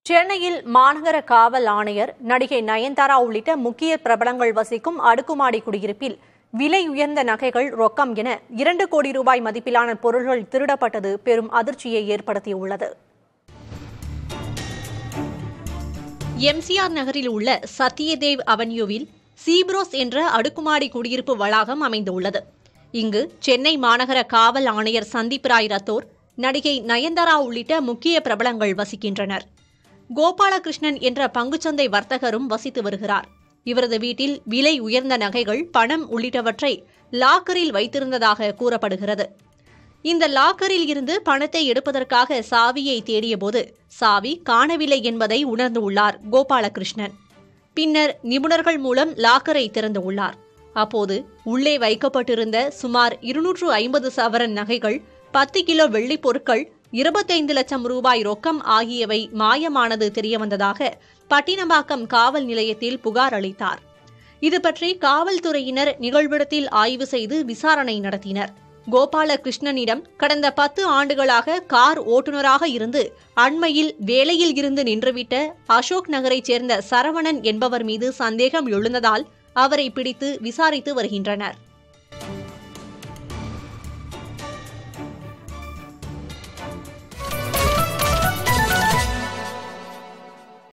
சென்னையில் மாநகர காவல் ஆணையர் நடிகை நயன்தாரா உள்ளிட்ட முக்கிய பிரபலங்கள் வசிக்கும் அடுக்குமாடி குடியிருப்பில் விலை உயர்ந்த நகைகள் ரொக்கம் என இரண்டு கோடி ரூபாய் மதிப்பிலான பொருள்கள் திருடப்பட்டது பெரும் அதிர்ச்சியை ஏற்படுத்தியுள்ளது எம்சிஆர் நகரில் உள்ள சத்யதேவ் அவென்யூவில் சீப்ரோஸ் என்ற அடுக்குமாடி குடியிருப்பு வளாகம் அமைந்துள்ளது இங்கு சென்னை மாநகர காவல் ஆணையர் சந்தீப் ராய் ரத்தோர் நடிகை நயன்தாரா உள்ளிட்ட முக்கிய பிரபலங்கள் வசிக்கின்றனர் கோபாலகிருஷ்ணன் என்ற பங்குச்சந்தை வர்த்தகரும் வசித்து வருகிறார் இவரது வீட்டில் விலை உயர்ந்த நகைகள் பணம் உள்ளிட்டவற்றை லாக்கரில் வைத்திருந்ததாக கூறப்படுகிறது இந்த லாக்கரில் இருந்து பணத்தை எடுப்பதற்காக சாவியை தேடியபோது சாவி காணவில்லை என்பதை உணர்ந்துள்ளார் கோபாலகிருஷ்ணன் பின்னர் நிபுணர்கள் மூலம் லாக்கரை திறந்துள்ளார் அப்போது உள்ளே வைக்கப்பட்டிருந்த சுமார் இருநூற்று ஐம்பது சவரன் நகைகள் பத்து கிலோ வெள்ளிப் பொருட்கள் இருபத்தைந்து லட்சம் ரூபாய் ரொக்கம் ஆகியவை மாயமானது தெரியவந்ததாக பட்டினப்பாக்கம் காவல் நிலையத்தில் புகார் அளித்தார் இது பற்றி காவல்துறையினர் நிகழ்விடத்தில் ஆய்வு செய்து விசாரணை நடத்தினர் கோபாலகிருஷ்ணனிடம் கடந்த பத்து ஆண்டுகளாக கார் ஓட்டுநராக இருந்து அண்மையில் வேலையில் இருந்து நின்றுவிட்ட அசோக் நகரைச் சேர்ந்த சரவணன் என்பவர் மீது சந்தேகம் எழுந்ததால் அவரை பிடித்து விசாரித்து வருகின்றனர்